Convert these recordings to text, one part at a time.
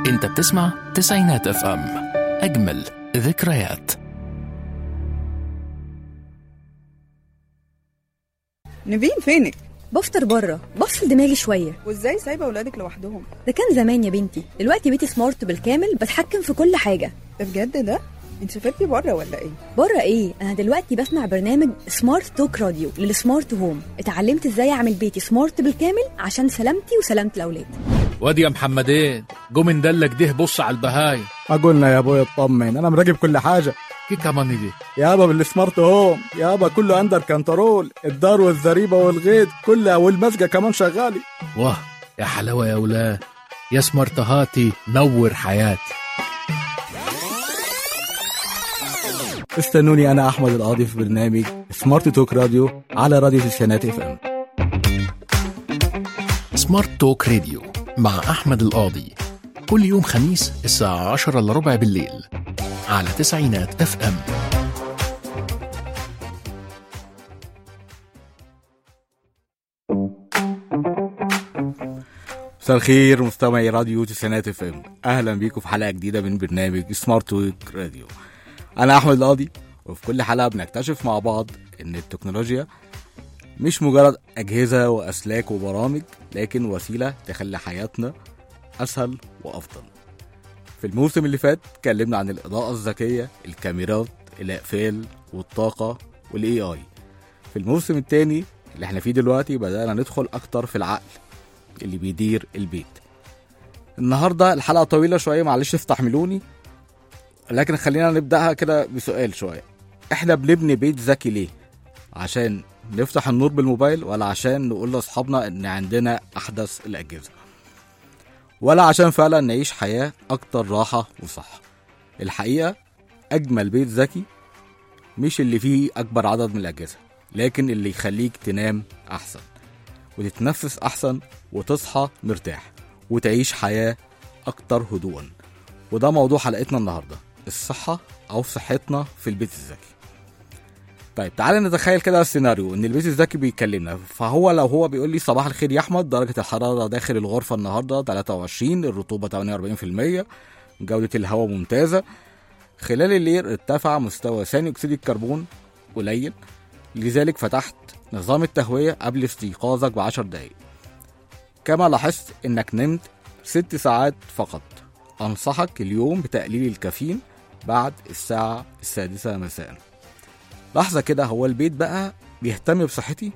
انت بتسمع تسعينات اف ام اجمل ذكريات نيفين فينك بفطر بره بفصل دماغي شويه وازاي سايبه اولادك لوحدهم ده كان زمان يا بنتي دلوقتي بيتي سمارت بالكامل بتحكم في كل حاجه ده بجد ده انت سافرتي بره ولا ايه بره ايه انا دلوقتي بسمع برنامج سمارت توك راديو للسمارت هوم اتعلمت ازاي اعمل بيتي سمارت بالكامل عشان سلامتي وسلامه الاولاد وادي يا محمدين قوم ندلك ده بص على البهايم قلنا يا ابوي اطمن انا مراقب كل حاجه كي كمان دي يابا بالسمارت هوم يابا كله اندر كنترول الدار والزريبه والغيط كلها والمسجه كمان شغالي واه يا حلاوه يا ولاد يا سمرتهاتي نور حياتي استنوني انا احمد القاضي في برنامج سمارت توك راديو على راديو تسعينات اف ام سمارت توك راديو مع احمد القاضي كل يوم خميس الساعة 10 الا ربع بالليل على تسعينات اف ام مساء الخير مستمعي راديو تسعينات اف ام اهلا بيكم في حلقه جديده من برنامج سمارت توك راديو انا احمد القاضي وفي كل حلقه بنكتشف مع بعض ان التكنولوجيا مش مجرد اجهزه واسلاك وبرامج لكن وسيله تخلي حياتنا اسهل وافضل في الموسم اللي فات اتكلمنا عن الاضاءه الذكيه الكاميرات الاقفال والطاقه والاي اي في الموسم الثاني اللي احنا فيه دلوقتي بدانا ندخل اكتر في العقل اللي بيدير البيت النهارده الحلقه طويله شويه معلش استحملوني لكن خلينا نبداها كده بسؤال شويه احنا بنبني بيت ذكي ليه عشان نفتح النور بالموبايل ولا عشان نقول لاصحابنا ان عندنا احدث الاجهزه ولا عشان فعلا نعيش حياه اكتر راحه وصحه الحقيقه اجمل بيت ذكي مش اللي فيه اكبر عدد من الاجهزه لكن اللي يخليك تنام احسن وتتنفس احسن وتصحى مرتاح وتعيش حياه اكتر هدوءا وده موضوع حلقتنا النهارده الصحه او صحتنا في البيت الذكي طيب تعالى نتخيل كده السيناريو ان البيت الذكي بيكلمنا فهو لو هو بيقول لي صباح الخير يا احمد درجه الحراره داخل الغرفه النهارده 23 الرطوبه 48% جوده الهواء ممتازه خلال الليل ارتفع مستوى ثاني اكسيد الكربون قليل لذلك فتحت نظام التهويه قبل استيقاظك بعشر دقايق كما لاحظت انك نمت ست ساعات فقط انصحك اليوم بتقليل الكافيين بعد الساعه السادسه مساء لحظه كده هو البيت بقى بيهتم بصحتي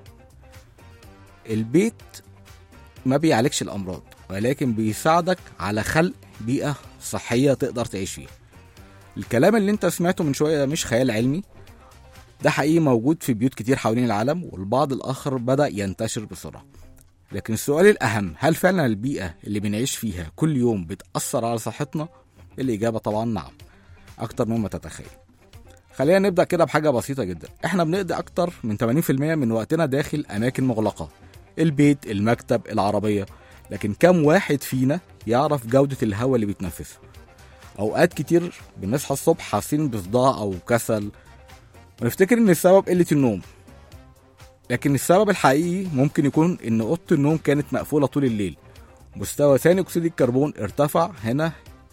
البيت ما بيعالجش الامراض ولكن بيساعدك على خلق بيئه صحيه تقدر تعيش فيها الكلام اللي انت سمعته من شويه مش خيال علمي ده حقيقي موجود في بيوت كتير حوالين العالم والبعض الاخر بدا ينتشر بسرعه لكن السؤال الاهم هل فعلا البيئه اللي بنعيش فيها كل يوم بتاثر على صحتنا الاجابه طبعا نعم اكتر مما تتخيل خلينا نبدا كده بحاجه بسيطه جدا احنا بنقضي اكتر من 80% من وقتنا داخل اماكن مغلقه البيت المكتب العربيه لكن كم واحد فينا يعرف جوده الهواء اللي بيتنفسه اوقات كتير بنصحى الصبح حاسين بصداع او كسل ونفتكر ان السبب قله النوم لكن السبب الحقيقي ممكن يكون ان اوضه النوم كانت مقفوله طول الليل مستوى ثاني اكسيد الكربون ارتفع هنا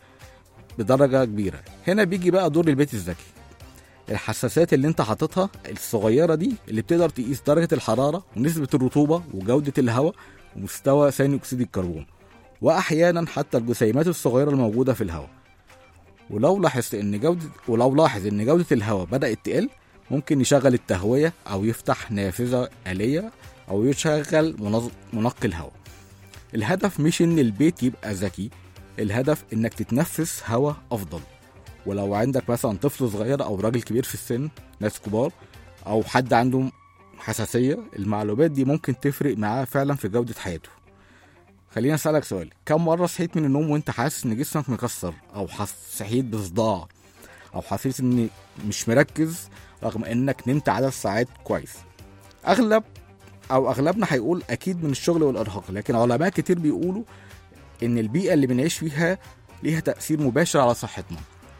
بدرجه كبيره هنا بيجي بقى دور البيت الذكي الحساسات اللي انت حاططها الصغيره دي اللي بتقدر تقيس درجه الحراره ونسبه الرطوبه وجوده الهواء ومستوى ثاني اكسيد الكربون واحيانا حتى الجسيمات الصغيره الموجوده في الهواء ولو لاحظت ان جوده ولو لاحظ ان جوده الهواء بدات تقل ممكن يشغل التهويه او يفتح نافذه آلية او يشغل منظ- منقي الهواء الهدف مش ان البيت يبقى ذكي الهدف انك تتنفس هواء افضل ولو عندك مثلا طفل صغير او راجل كبير في السن ناس كبار او حد عنده حساسيه المعلومات دي ممكن تفرق معاه فعلا في جوده حياته خليني اسالك سؤال كم مره صحيت من النوم وانت حاسس ان جسمك مكسر او حس... صحيت بصداع او حسيت اني مش مركز رغم انك نمت عدد ساعات كويس اغلب او اغلبنا هيقول اكيد من الشغل والارهاق لكن علماء كتير بيقولوا ان البيئه اللي بنعيش فيها ليها تاثير مباشر على صحتنا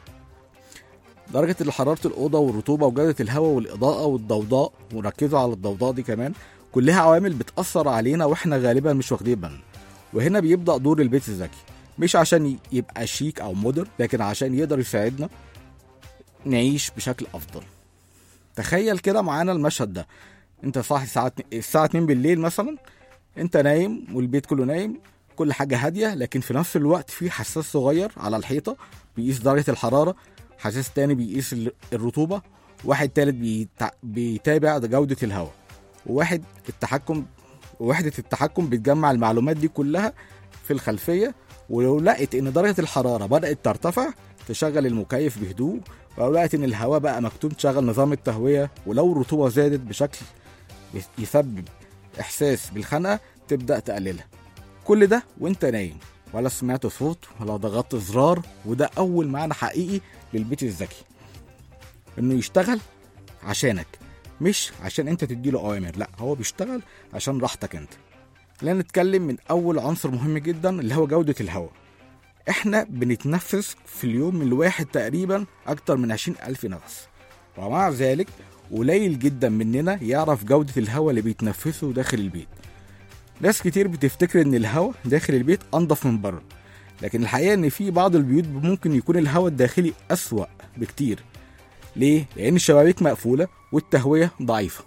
درجة حرارة الأوضة والرطوبة وجودة الهواء والإضاءة والضوضاء وركزوا على الضوضاء دي كمان كلها عوامل بتأثر علينا وإحنا غالبا مش واخدين بالنا وهنا بيبدأ دور البيت الذكي مش عشان ي- يبقى شيك او مودر لكن عشان يقدر يساعدنا نعيش بشكل افضل تخيل كده معانا المشهد ده انت صاحي الساعه اتنين- الساعه 2 بالليل مثلا انت نايم والبيت كله نايم كل حاجه هاديه لكن في نفس الوقت في حساس صغير على الحيطه بيقيس درجه الحراره حساس تاني بيقيس ال- الرطوبه واحد تالت بيتع... بيتابع جوده الهواء وواحد التحكم وحده التحكم بتجمع المعلومات دي كلها في الخلفيه ولو لقت ان درجه الحراره بدات ترتفع تشغل المكيف بهدوء ولو لقت ان الهواء بقى مكتوم تشغل نظام التهويه ولو الرطوبه زادت بشكل يسبب احساس بالخنقه تبدا تقللها كل ده وانت نايم ولا سمعت صوت ولا ضغطت زرار وده اول معنى حقيقي للبيت الذكي انه يشتغل عشانك مش عشان انت تديله اوامر لا هو بيشتغل عشان راحتك انت خلينا نتكلم من اول عنصر مهم جدا اللي هو جوده الهواء احنا بنتنفس في اليوم الواحد تقريبا اكتر من عشرين الف نفس ومع ذلك قليل جدا مننا يعرف جودة الهواء اللي بيتنفسه داخل البيت ناس كتير بتفتكر ان الهواء داخل البيت انضف من بره لكن الحقيقة ان في بعض البيوت ممكن يكون الهواء الداخلي اسوأ بكتير ليه؟ لان الشبابيك مقفولة والتهوية ضعيفة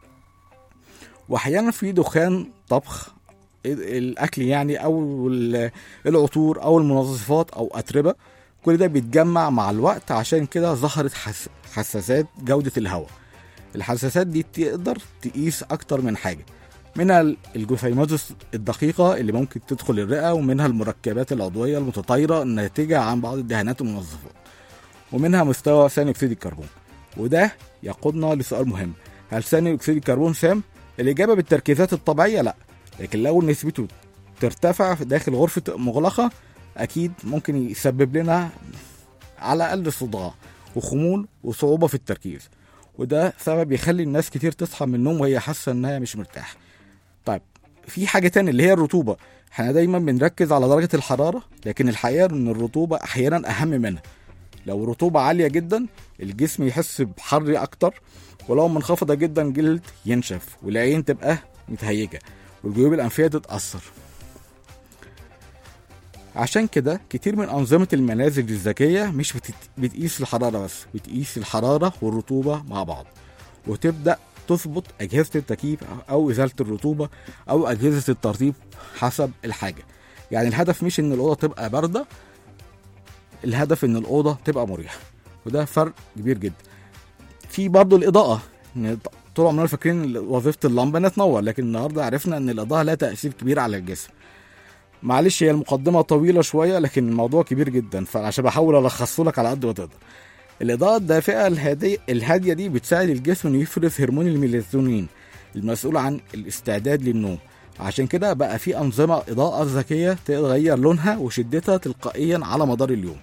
واحيانا في دخان طبخ الاكل يعني او ال- العطور او المنظفات او اتربه كل ده بيتجمع مع الوقت عشان كده ظهرت حس... حساسات جوده الهواء الحساسات دي تقدر تقيس اكتر من حاجه منها الجثيمات الدقيقه اللي ممكن تدخل الرئه ومنها المركبات العضويه المتطايره الناتجه عن بعض الدهانات والمنظفات ومنها مستوى ثاني اكسيد الكربون وده يقودنا لسؤال مهم هل ثاني اكسيد الكربون سام الاجابه بالتركيزات الطبيعيه لا لكن لو نسبته ترتفع في داخل غرفة مغلقة أكيد ممكن يسبب لنا على الأقل صداع وخمول وصعوبة في التركيز وده سبب يخلي الناس كتير تصحى من النوم وهي حاسة إنها مش مرتاحة طيب في حاجة تانية اللي هي الرطوبة احنا دايما بنركز على درجة الحرارة لكن الحقيقة إن الرطوبة أحيانا أهم منها لو رطوبة عالية جدا الجسم يحس بحر أكتر ولو منخفضة جدا جلد ينشف والعين تبقى متهيجة والجيوب الأنفية تتأثر عشان كده كتير من أنظمة المنازل الذكية مش بتت... بتقيس الحرارة بس بتقيس الحرارة والرطوبة مع بعض وتبدأ تظبط أجهزة التكييف أو إزالة الرطوبة أو أجهزة الترطيب حسب الحاجة يعني الهدف مش إن الأوضة تبقى باردة الهدف إن الأوضة تبقى مريحة وده فرق كبير جدا في برضه الإضاءة إن طول عمرنا فاكرين وظيفة اللمبة إنها تنور لكن النهاردة عرفنا إن الإضاءة لها تأثير كبير على الجسم معلش هي المقدمة طويلة شوية لكن الموضوع كبير جدا فعشان بحاول ألخصه لك على قد ما تقدر الإضاءة الدافئة الهادية الهادية دي بتساعد الجسم إنه يفرز هرمون الميلاتونين المسؤول عن الاستعداد للنوم عشان كده بقى في أنظمة إضاءة ذكية تغير لونها وشدتها تلقائيا على مدار اليوم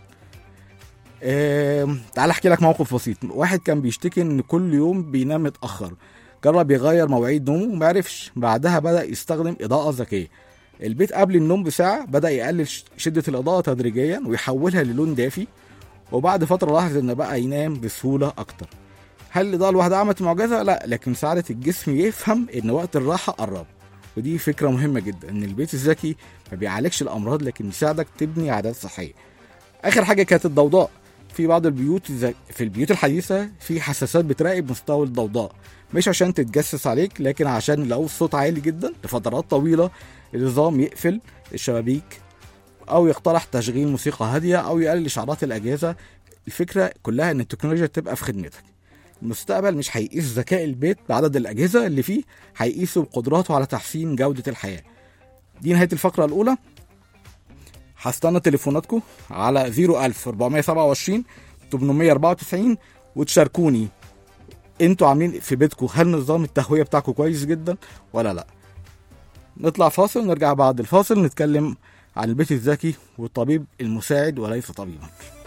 آم، تعال احكي لك موقف بسيط واحد كان بيشتكي ان كل يوم بينام متاخر جرب يغير مواعيد نومه ومعرفش بعدها بدا يستخدم اضاءه ذكيه البيت قبل النوم بساعه بدا يقلل ش- شده الاضاءه تدريجيا ويحولها للون دافي وبعد فتره لاحظ ان بقى ينام بسهوله اكتر هل الاضاءه لوحدها عملت معجزه لا لكن ساعدت الجسم يفهم ان وقت الراحه قرب ودي فكره مهمه جدا ان البيت الذكي ما بيعالجش الامراض لكن يساعدك تبني عادات صحيه اخر حاجه كانت الضوضاء في بعض البيوت زي في البيوت الحديثه في حساسات بتراقب مستوى الضوضاء مش عشان تتجسس عليك لكن عشان لو الصوت عالي جدا لفترات طويله النظام يقفل الشبابيك او يقترح تشغيل موسيقى هاديه او يقلل اشعارات الاجهزه الفكره كلها ان التكنولوجيا تبقى في خدمتك المستقبل مش هيقيس ذكاء البيت بعدد الاجهزه اللي فيه هيقيسه بقدراته على تحسين جوده الحياه دي نهايه الفقره الاولى هستنى تليفوناتكم على 01000 427 894 وتشاركوني انتوا عاملين في بيتكم هل نظام التهويه بتاعكم كويس جدا ولا لا نطلع فاصل ونرجع بعد الفاصل نتكلم عن البيت الذكي والطبيب المساعد وليس طبيبا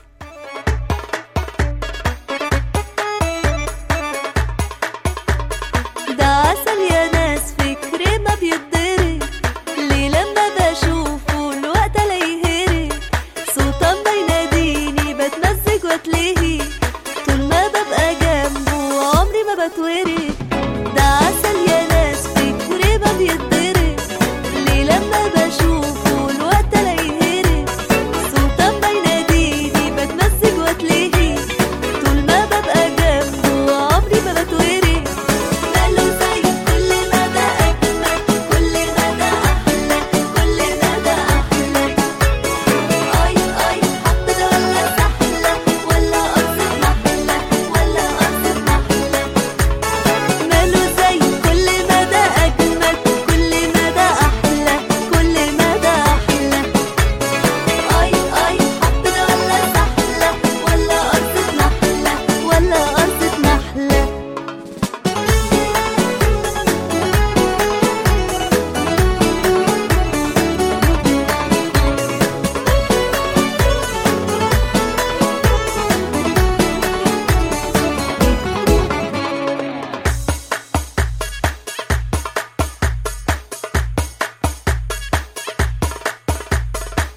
ده عسل يا ناس فكري ما بيتضرب ليه لما بشوفه الوقت لا يهرب صوتا ما يناديني بتمزج واتلهي طول ما ببقى جنبه عمري ما بتورد ده عسل يا ناس فكري ما بيتضرب ليه لما بشوفه الوقت لا يهرب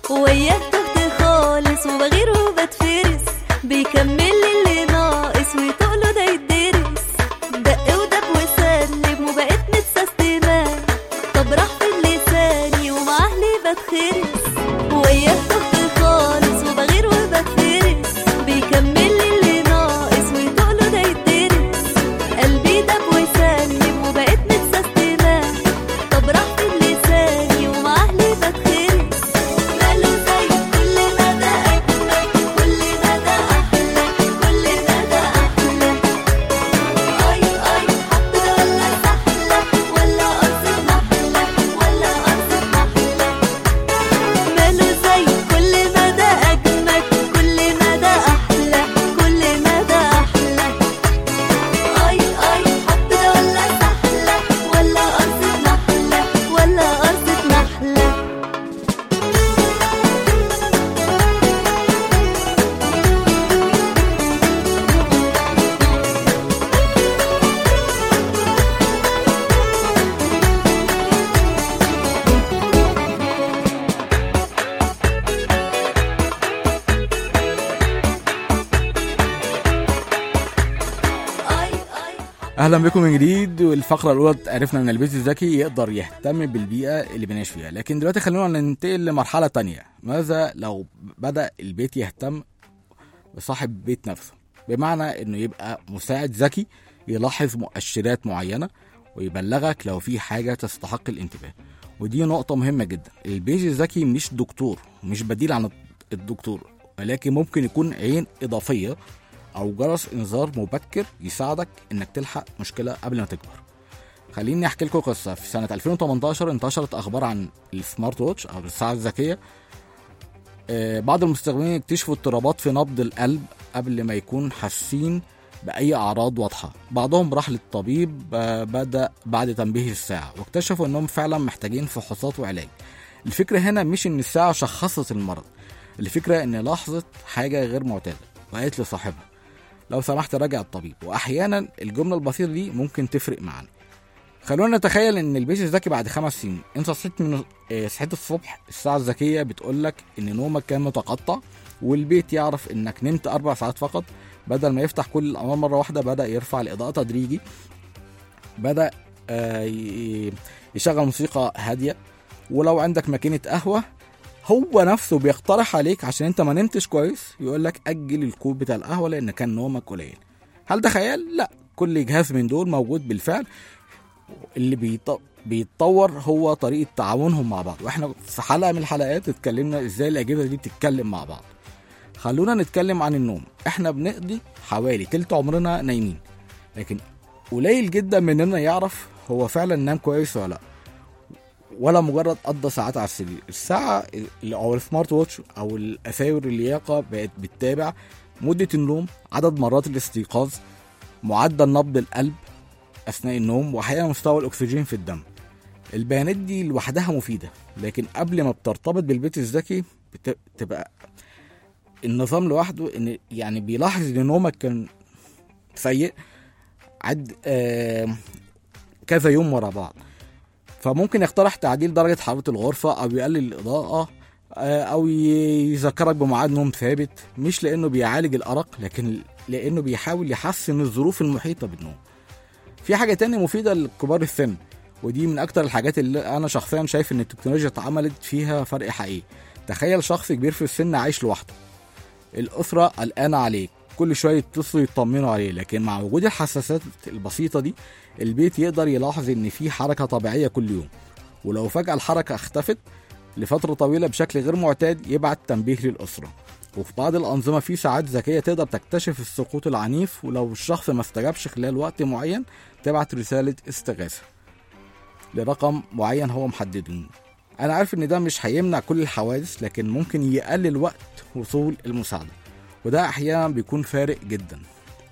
وياك تهت خالص وبغير وبتفرس بيكمل لي اللي ناقص وتقله ده يتدرس دق ودب وسلم وبقيت متسستمة طب راح في لساني ومع اهلي بتخرس وياك تهت خالص وبغير وبتفرس بيكمل لي اللي ناقص وتقله ده يتدرس قلبي دب وسلم وبقيت متسستمة طب راح في لساني ومع اهلي بتخرس ماله زي كل مدى اجمل كل مدى احلى كل مدى احلى اي اي حب ده ولا سحلة ولا قصد محلى ولا قصد محلى ماله زي كل مدى اجمل كل مدى احلى كل مدى احلى اي اي حب ده ولا سحلة ولا قصد محلى ولا قصد محلى اي اي اهلا بكم من جديد والفقره الاولى عرفنا ان البيت الذكي يقدر يهتم بالبيئه اللي بنعيش فيها لكن دلوقتي خلونا ننتقل لمرحله تانية ماذا لو بدا البيت يهتم بصاحب البيت نفسه بمعنى انه يبقى مساعد ذكي يلاحظ مؤشرات معينه ويبلغك لو في حاجه تستحق الانتباه ودي نقطه مهمه جدا البيت الذكي مش دكتور مش بديل عن الدكتور ولكن ممكن يكون عين اضافيه او جرس انذار مبكر يساعدك انك تلحق مشكله قبل ما تكبر خليني احكي لكم قصه في سنه 2018 انتشرت اخبار عن السمارت ووتش او الساعه الذكيه آه، بعض المستخدمين اكتشفوا اضطرابات في نبض القلب قبل ما يكون حاسين باي اعراض واضحه بعضهم راح للطبيب آه، بدا بعد تنبيه الساعه واكتشفوا انهم فعلا محتاجين فحوصات وعلاج الفكره هنا مش ان الساعه شخصت المرض الفكره ان لاحظت حاجه غير معتاده وقالت لصاحبها لو سمحت راجع الطبيب واحيانا الجمله البسيطه دي ممكن تفرق معانا خلونا نتخيل ان البيت الذكي بعد خمس سنين انت صحيت من آه، صحيت الصبح الساعه الذكيه بتقول لك ان نومك كان متقطع والبيت يعرف انك نمت اربع ساعات فقط بدل ما يفتح كل الانوار مره واحده بدا يرفع الاضاءه تدريجي بدا آه، ي- يشغل موسيقى هاديه ولو عندك ماكينه قهوه هو نفسه بيقترح عليك عشان انت ما نمتش كويس يقول لك اجل الكوب بتاع القهوه لان كان نومك قليل هل ده خيال لا كل جهاز من دول موجود بالفعل اللي بيط... بيتطور هو طريقه تعاونهم مع بعض واحنا في حلقه من الحلقات اتكلمنا ازاي الاجهزه دي بتتكلم مع بعض خلونا نتكلم عن النوم احنا بنقضي حوالي تلت عمرنا نايمين لكن قليل جدا مننا يعرف هو فعلا نام كويس ولا لا ولا مجرد قضى ساعات على السرير الساعة ال- أو السمارت ووتش أو الأساور اللياقة بقت بتتابع مدة النوم عدد مرات الاستيقاظ معدل نبض القلب أثناء النوم وأحيانا مستوى الأكسجين في الدم البيانات دي لوحدها مفيدة لكن قبل ما بترتبط بالبيت الذكي بت- بتبقى النظام لوحده ان يعني بيلاحظ ان نومك كان سيء عد آه كذا يوم ورا بعض فممكن يقترح تعديل درجة حرارة الغرفة أو يقلل الإضاءة آه، أو ي- يذكرك بميعاد نوم ثابت مش لأنه بيعالج الأرق لكن لأنه بيحاول يحسن الظروف المحيطة بالنوم في حاجة تانية مفيدة لكبار السن ودي من أكتر الحاجات اللي أنا شخصيا شايف إن التكنولوجيا اتعملت فيها فرق حقيقي تخيل شخص كبير في السن عايش لوحده الأسرة قلقانة عليه كل شوية يتصلوا يطمنوا عليه لكن مع وجود الحساسات البسيطة دي البيت يقدر يلاحظ إن في حركة طبيعية كل يوم ولو فجأة الحركة اختفت لفترة طويلة بشكل غير معتاد يبعت تنبيه للأسرة وفي بعض الأنظمة في ساعات ذكية تقدر تكتشف السقوط العنيف ولو الشخص ما استجابش خلال وقت معين تبعت رسالة استغاثة لرقم معين هو محدده أنا عارف إن ده مش هيمنع كل الحوادث لكن ممكن يقلل وقت وصول المساعدة وده أحيانا بيكون فارق جدا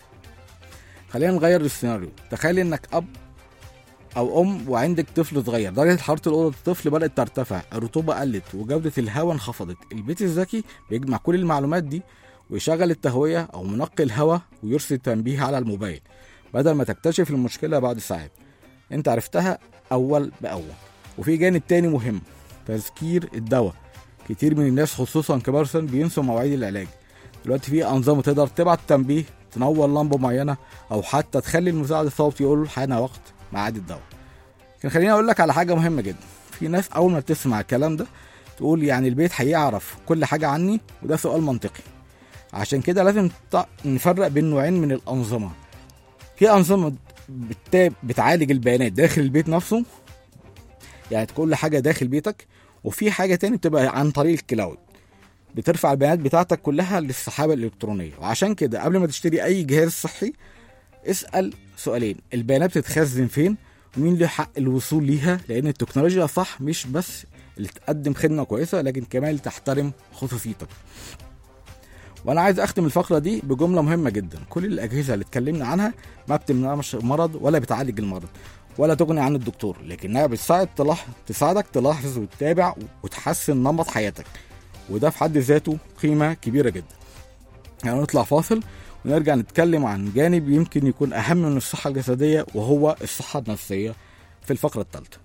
خلينا نغير السيناريو تخيل إنك أب او ام وعندك طفل صغير درجه حراره الاوضه الطفل بدات ترتفع الرطوبه قلت وجوده الهواء انخفضت البيت الذكي بيجمع كل المعلومات دي ويشغل التهويه او منقي الهواء ويرسل تنبيه على الموبايل بدل ما تكتشف المشكله بعد ساعات انت عرفتها اول باول وفي جانب تاني مهم تذكير الدواء كتير من الناس خصوصا كبار السن بينسوا مواعيد العلاج دلوقتي في انظمه تقدر تبعت تنبيه تنور لمبه معينه او حتى تخلي المساعد الصوتي يقول حان وقت ميعاد الدواء لكن خليني اقول لك على حاجه مهمه جدا في ناس اول ما تسمع الكلام ده تقول يعني البيت هيعرف كل حاجه عني وده سؤال منطقي عشان كده لازم ت- نفرق بين نوعين من الانظمه في انظمه بت- بتعالج البيانات داخل البيت نفسه يعني كل حاجه داخل بيتك وفي حاجه تاني بتبقى عن طريق الكلاود بترفع البيانات بتاعتك كلها للسحابه الالكترونيه وعشان كده قبل ما تشتري اي جهاز صحي اسال سؤالين البيانات بتتخزن فين ومين له حق الوصول ليها لان التكنولوجيا صح مش بس اللي تقدم خدمه كويسه لكن كمان اللي تحترم خصوصيتك وانا عايز اختم الفقره دي بجمله مهمه جدا كل الاجهزه اللي اتكلمنا عنها ما بتمنعش مرض ولا بتعالج المرض ولا تغني عن الدكتور لكنها بتساعد تلاح... تساعدك تلاحظ وتتابع وتحسن نمط حياتك وده في حد ذاته قيمه كبيره جدا يعني نطلع فاصل ونرجع نتكلم عن جانب يمكن يكون اهم من الصحه الجسديه وهو الصحه النفسيه في الفقره الثالثه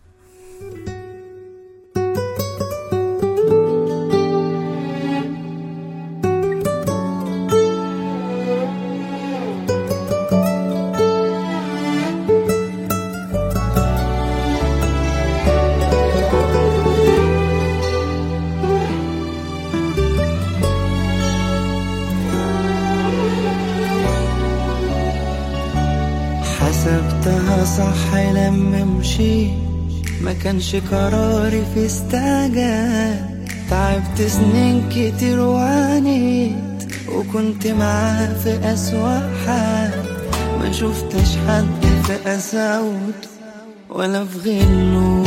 حسبتها صح لما مشيت ما كانش قراري في استعجال تعبت سنين كتير وعانيت وكنت معاه في أسوأ حال ما شفتش حد في قساوته ولا في غله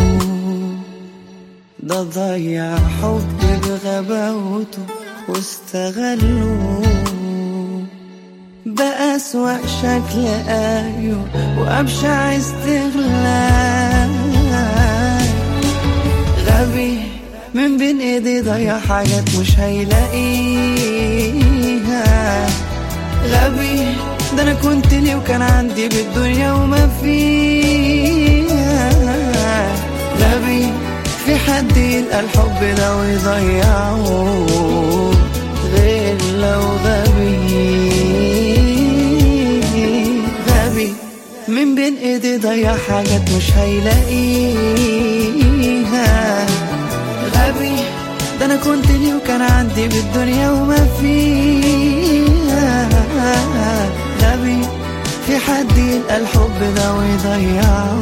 ده ضيع حب بغباوته واستغله بأسوأ شكل أيوه وأبشع استغلال غبي من بين ايدي ضيع حاجات مش هيلاقيها غبي ده انا كنت ليه وكان عندي بالدنيا وما فيها غبي في حد يلقى الحب ده ويضيعه غير لو غبي غبي من بين ايدي ضيع حاجات مش هيلاقيها غبي ده انا كنت ليه وكان عندي بالدنيا وما فيها غبي في حد يلقى الحب ده ويضيعه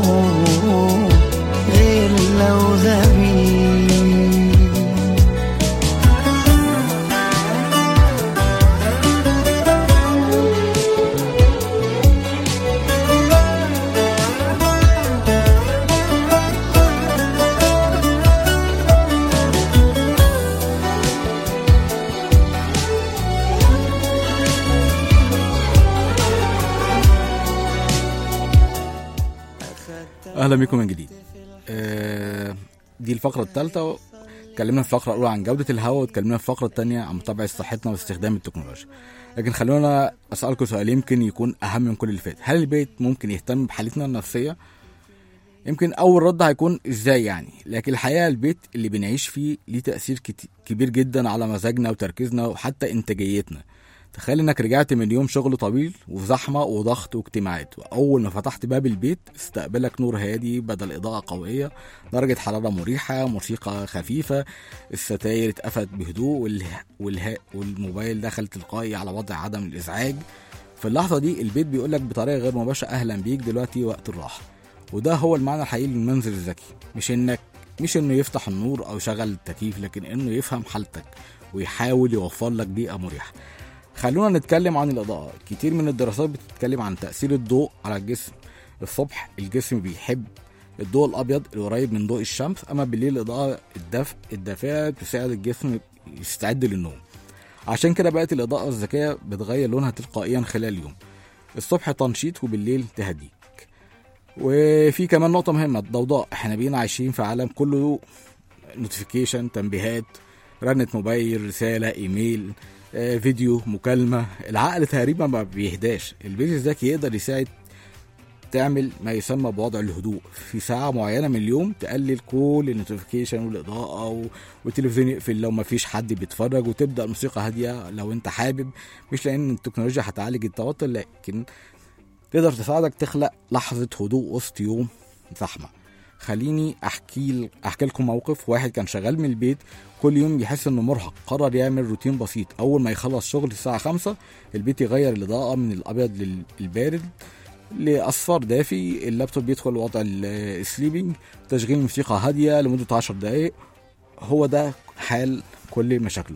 غير لو غبي اهلا بكم من جديد آه، دي الفقره الثالثه اتكلمنا في الفقره الاولى عن جوده الهواء واتكلمنا في الفقره الثانيه عن متابعه صحتنا واستخدام التكنولوجيا لكن خلونا اسالكم سؤال يمكن يكون اهم من كل اللي فات هل البيت ممكن يهتم بحالتنا النفسيه يمكن اول رد هيكون ازاي يعني لكن الحقيقه البيت اللي بنعيش فيه ليه تاثير كت- كبير جدا على مزاجنا وتركيزنا وحتى انتاجيتنا تخيل انك رجعت من يوم شغل طويل وفي زحمه وضغط واجتماعات واول ما فتحت باب البيت استقبلك نور هادي بدل اضاءه قويه درجه حراره مريحه موسيقى خفيفه الستاير اتقفلت بهدوء والها والها والموبايل دخل تلقائي على وضع عدم الازعاج في اللحظه دي البيت بيقولك بطريقه غير مباشره اهلا بيك دلوقتي وقت الراحه وده هو المعنى الحقيقي للمنزل الذكي مش انك مش انه يفتح النور او يشغل التكييف لكن انه يفهم حالتك ويحاول يوفر لك بيئه مريحه خلونا نتكلم عن الإضاءة كتير من الدراسات بتتكلم عن تأثير الضوء على الجسم الصبح الجسم بيحب الضوء الأبيض القريب من ضوء الشمس أما بالليل الإضاءة الدفء الدافئة بتساعد الجسم يستعد للنوم عشان كده بقت الإضاءة الذكية بتغير لونها تلقائيا خلال اليوم الصبح تنشيط وبالليل تهديك وفي كمان نقطة مهمة الضوضاء احنا بقينا عايشين في عالم كله نوتيفيكيشن تنبيهات رنة موبايل رسالة ايميل آه، فيديو مكالمة العقل تقريبا ما بيهداش البيت الذكي يقدر يساعد تعمل ما يسمى بوضع الهدوء في ساعة معينة من اليوم تقلل كل النوتيفيكيشن والإضاءة و- والتلفزيون يقفل لو ما فيش حد بيتفرج وتبدأ الموسيقى هادية لو أنت حابب مش لأن التكنولوجيا هتعالج التوتر لكن تقدر تساعدك تخلق لحظة هدوء وسط يوم زحمة خليني احكي احكي لكم موقف واحد كان شغال من البيت كل يوم يحس انه مرهق قرر يعمل روتين بسيط اول ما يخلص شغل الساعه 5 البيت يغير الاضاءه من الابيض للبارد لاصفر دافي اللابتوب بيدخل وضع ال- السليبنج تشغيل موسيقى هاديه لمده 10 دقائق هو ده حال كل مشاكله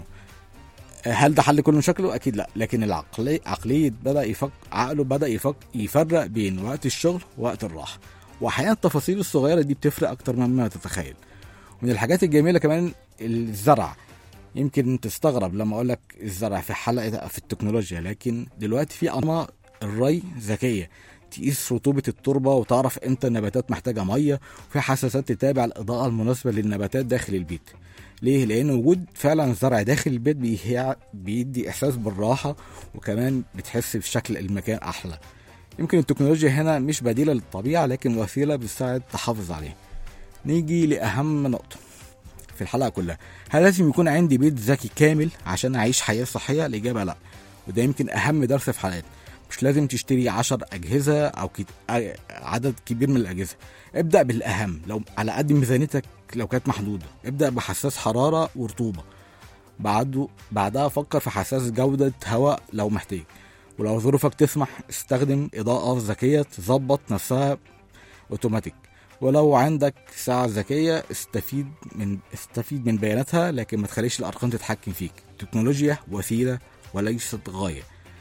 هل ده حل كل مشاكله؟ اكيد لا لكن العقلية عقلية بدا يفك عقله بدا يفك يفرق بين وقت الشغل ووقت الراحه واحيانا التفاصيل الصغيره دي بتفرق اكتر مما تتخيل من الحاجات الجميله كمان الزرع يمكن تستغرب لما اقول لك الزرع في حلقه في التكنولوجيا لكن دلوقتي في انظمه الري ذكيه تقيس رطوبة التربة وتعرف امتى النباتات محتاجة مية وفي حساسات تتابع الإضاءة المناسبة للنباتات داخل البيت ليه؟ لأن وجود فعلا زرع داخل البيت بيه- بيدي إحساس بالراحة وكمان بتحس بشكل المكان أحلى يمكن التكنولوجيا هنا مش بديلة للطبيعة لكن وسيلة بتساعد تحافظ عليها نيجي لأهم نقطة في الحلقة كلها هل لازم يكون عندي بيت ذكي كامل عشان أعيش حياة صحية؟ الإجابة لأ وده يمكن أهم درس في حلقتنا مش لازم تشتري عشر أجهزة أو كت... آه، عدد كبير من الأجهزة ابدأ بالأهم لو على قد ميزانيتك لو كانت محدودة ابدأ بحساس حرارة ورطوبة بعده بعدها فكر في حساس جودة هواء لو محتاج ولو ظروفك تسمح استخدم إضاءة ذكية تظبط نفسها اوتوماتيك ولو عندك ساعة ذكية استفيد من استفيد من بياناتها لكن ما تخليش الأرقام تتحكم فيك التكنولوجيا وسيلة وليست غاية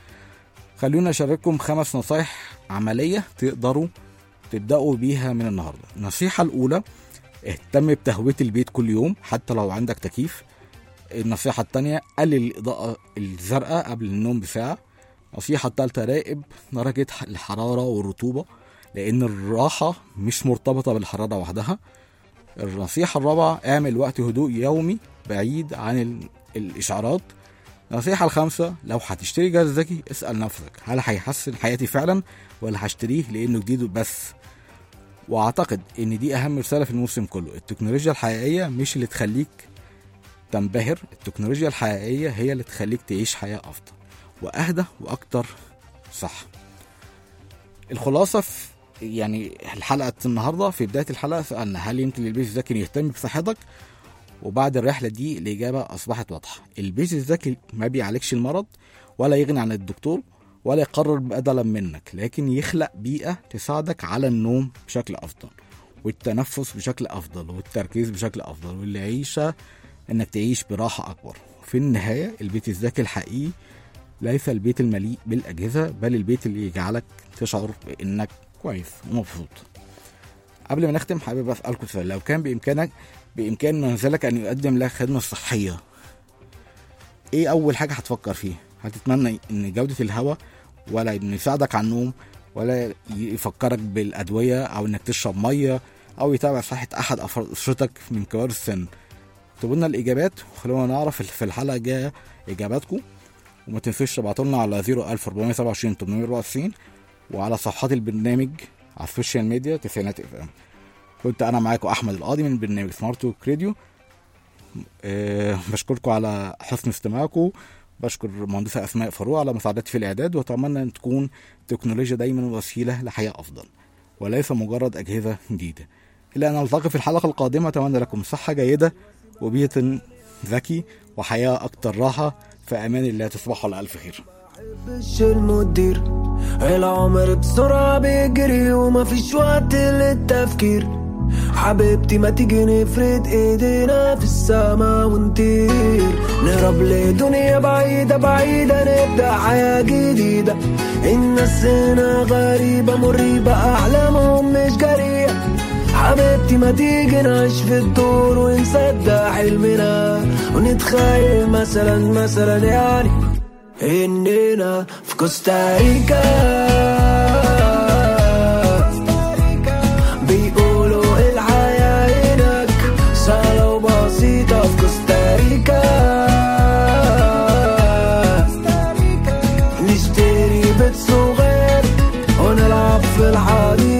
خلونا أشارككم خمس نصايح عملية تقدروا تبدأوا بيها من النهاردة النصيحة الأولى اهتم بتهوية البيت كل يوم حتى لو عندك تكييف النصيحة التانية قلل الإضاءة الزرقاء قبل النوم بساعة النصيحة التالتة راقب درجة الحرارة والرطوبة لأن الراحة مش مرتبطة بالحرارة وحدها النصيحة الرابعة اعمل وقت هدوء يومي بعيد عن ال- الإشعارات النصيحة الخامسة لو هتشتري جهاز ذكي اسأل نفسك هل هيحسن حياتي فعلا ولا هشتريه لأنه جديد بس واعتقد ان دي اهم رساله في الموسم كله التكنولوجيا الحقيقيه مش اللي تخليك تنبهر التكنولوجيا الحقيقيه هي اللي تخليك تعيش حياه افضل واهدى واكتر صح الخلاصه في يعني الحلقه النهارده في بدايه الحلقه سالنا هل يمكن البيت الذكي يهتم بصحتك وبعد الرحله دي الاجابه اصبحت واضحه البيت الذكي ما بيعالجش المرض ولا يغني عن الدكتور ولا يقرر بدلا منك لكن يخلق بيئة تساعدك على النوم بشكل أفضل والتنفس بشكل أفضل والتركيز بشكل أفضل والعيشة إنك تعيش براحة أكبر في النهاية البيت الذكي الحقيقي ليس البيت المليء بالأجهزة بل البيت اللي يجعلك تشعر بإنك كويس ومبسوط قبل ما نختم حابب أسألكم سؤال لو كان بإمكانك بإمكان منزلك أن يقدم لك خدمة صحية إيه أول حاجة هتفكر فيها؟ هتتمنى إن جودة الهواء ولا انه يساعدك على النوم ولا يفكرك بالادويه او انك تشرب ميه او يتابع صحه احد افراد اسرتك من كبار السن اكتبوا لنا الاجابات وخلونا نعرف في الحلقه الجايه اجاباتكم وما تنسوش تبعتوا لنا على 01427 894 وعلى صفحات البرنامج على السوشيال ميديا تسعينات اف ام كنت انا معاكم احمد القاضي من برنامج سمارت توك راديو أه بشكركم على حسن استماعكم بشكر المهندسة أسماء فاروق على مساعدتي في الإعداد وأتمنى أن تكون التكنولوجيا دايما وسيلة لحياة أفضل وليس مجرد أجهزة جديدة إلى أن نلتقي في الحلقة القادمة أتمنى لكم صحة جيدة وبيت ذكي وحياة أكثر راحة في أمان الله تصبحوا على ألف خير مش المدير العمر بسرعة بيجري وما فيش وقت للتفكير حبيبتي ما تيجي نفرد ايدينا في السما ونطير نهرب لدنيا بعيدة بعيدة نبدأ حياة جديدة الناس هنا غريبة مريبة أحلامهم مش جريئة حبيبتي ما تيجي نعيش في الدور ونصدق حلمنا ونتخيل مثلا مثلا يعني إننا في كوستاريكا بيقولوا الحياة هناك سهلة وبسيطة في كوستاريكا نشتري بيت صغير ونلعب في الحديقة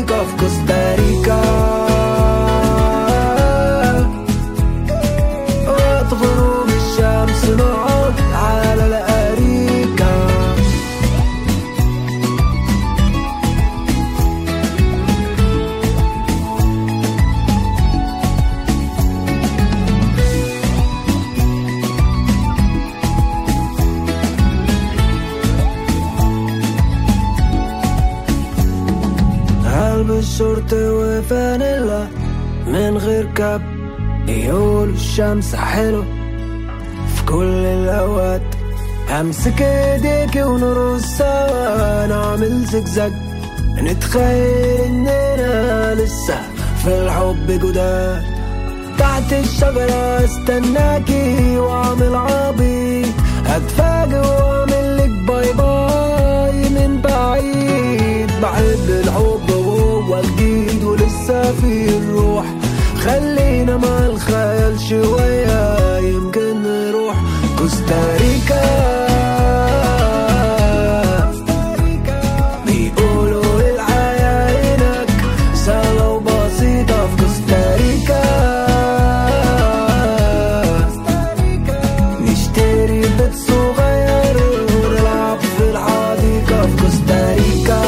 وفانيلا من غير كاب يقول الشمس حلو في كل الأوقات همسك ايديك ونرقص سوا نعمل زجزاج نتخيل اننا لسه في الحب جداد تحت الشجرة استناكي واعمل عبيط هتفاجئ واعمل لك باي باي من بعيد بحب الحب وهو جديد ولسه فيه الروح خلينا مع الخيال شوية يمكن نروح كوستاريكا بيقولوا الحياة هناك سهلة وبسيطة في كوستاريكا نشتري بيت صغير ونلعب في الحديقة في كوستاريكا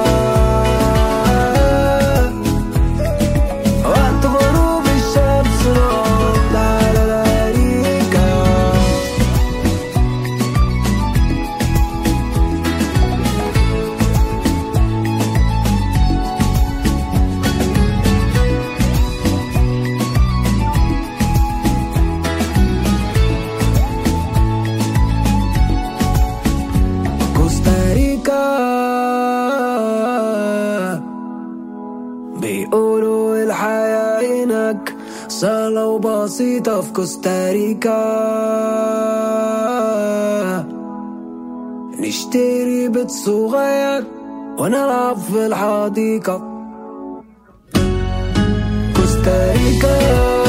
وقت غروب الشمس نقعد على الأريكة كوستاريكا بيقولوا الحياة هناك سهلة وبسيطة في كوستاريكا نشتري بيت صغير ونلعب في الحديقة كوستاريكا